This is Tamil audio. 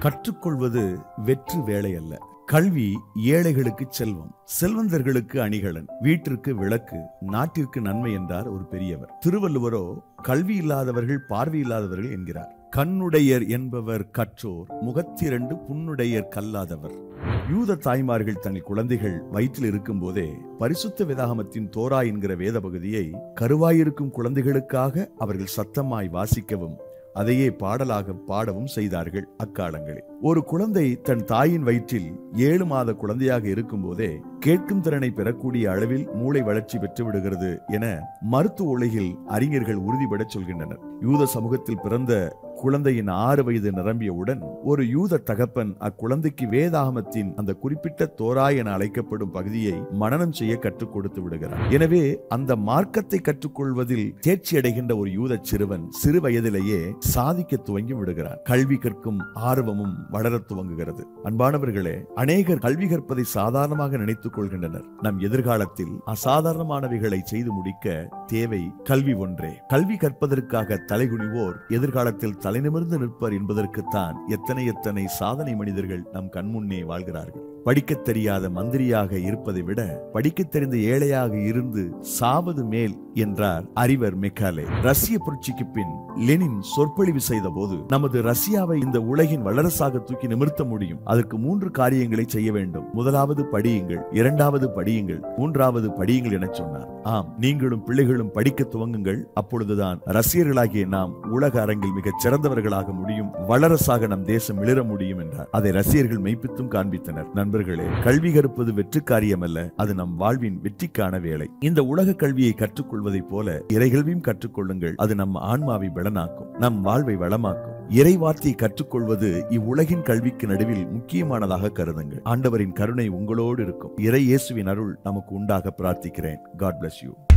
கற்றுக்கொள்வது வெற்று வேலை அல்ல கல்வி ஏழைகளுக்கு செல்வம் செல்வந்தர்களுக்கு அணிகலன் வீட்டிற்கு விளக்கு நாட்டிற்கு நன்மை என்றார் ஒரு பெரியவர் திருவள்ளுவரோ கல்வி இல்லாதவர்கள் பார்வை இல்லாதவர்கள் என்கிறார் கண்ணுடையர் என்பவர் கற்றோர் முகத்திரண்டு புண்ணுடையர் கல்லாதவர் யூத தாய்மார்கள் தங்கள் குழந்தைகள் வயிற்றில் இருக்கும் போதே பரிசுத்த வேதாகமத்தின் தோரா என்கிற வேத பகுதியை கருவாயிருக்கும் குழந்தைகளுக்காக அவர்கள் சத்தமாய் வாசிக்கவும் அதையே பாடலாக பாடவும் செய்தார்கள் அக்காலங்களில் ஒரு குழந்தை தன் தாயின் வயிற்றில் ஏழு மாத குழந்தையாக இருக்கும் போதே கேட்கும் திறனை பெறக்கூடிய அளவில் மூளை வளர்ச்சி பெற்று விடுகிறது என மருத்துவ உலகில் அறிஞர்கள் உறுதிபட சொல்கின்றனர் யூத சமூகத்தில் பிறந்த குழந்தையின் ஆறு வயது நிரம்பியவுடன் ஒரு யூத தகப்பன் அக்குழந்தைக்கு வேதாகமத்தின் அந்த குறிப்பிட்ட தோராய் என அழைக்கப்படும் பகுதியை மனனம் செய்ய கற்றுக் கொடுத்து விடுகிறார் எனவே அந்த மார்க்கத்தை கற்றுக்கொள்வதில் தேர்ச்சி அடைகின்ற ஒரு யூத சிறுவன் சிறு வயதிலேயே சாதிக்க துவங்கி விடுகிறார் கல்வி கற்கும் ஆர்வமும் வளரத் துவங்குகிறது அன்பானவர்களே அநேகர் கல்வி கற்பதை சாதாரணமாக நினைத்துக் கொள்கின்றனர் நம் எதிர்காலத்தில் அசாதாரணமானவைகளை செய்து முடிக்க தேவை கல்வி ஒன்றே கல்வி கற்பதற்காக தலைகுனிவோர் எதிர்காலத்தில் தலைநிமிர்ந்து நிற்பர் என்பதற்குத்தான் எத்தனை எத்தனை சாதனை மனிதர்கள் நம் கண்முன்னே வாழ்கிறார்கள் படிக்கத் தெரியாத மந்திரியாக இருப்பதை விட படிக்கத் தெரிந்த ஏழையாக இருந்து சாவது மேல் என்றார் அறிவர் மெக்காலே ரஷ்ய புரட்சிக்கு பின் லெனின் சொற்பொழிவு செய்த போது நமது ரஷ்யாவை இந்த உலகின் வல்லரசாக தூக்கி நிமிர்த்த முடியும் அதற்கு மூன்று காரியங்களை செய்ய வேண்டும் முதலாவது படியுங்கள் இரண்டாவது படியுங்கள் மூன்றாவது படியுங்கள் என சொன்னார் ஆம் நீங்களும் பிள்ளைகளும் படிக்க துவங்குங்கள் அப்பொழுதுதான் ரஷ்யர்களாகிய நாம் உலக அரங்கில் மிகச் சிறந்தவர்களாக முடியும் வல்லரசாக நம் தேசம் மிளிர முடியும் என்றார் அதை ரஷ்யர்கள் மெய்ப்பித்தும் காண்பித்தனர் நண்பர்களே கல்வி கற்பது வெற்று காரியமல்ல அது நம் வாழ்வின் வெற்றிக்கான வேலை இந்த உலக கல்வியை கற்றுக்கொள்வதைப் போல இறைகல்வியும் கற்றுக்கொள்ளுங்கள் அது நம் ஆன்மாவை பலனாக்கும் நம் வாழ்வை வளமாக்கும் இறை வார்த்தையை கற்றுக்கொள்வது இவ்வுலகின் கல்விக்கு நடுவில் முக்கியமானதாக கருதுங்கள் ஆண்டவரின் கருணை உங்களோடு இருக்கும் இறை இயேசுவின் அருள் நமக்கு உண்டாக பிரார்த்திக்கிறேன் காட் bless யூ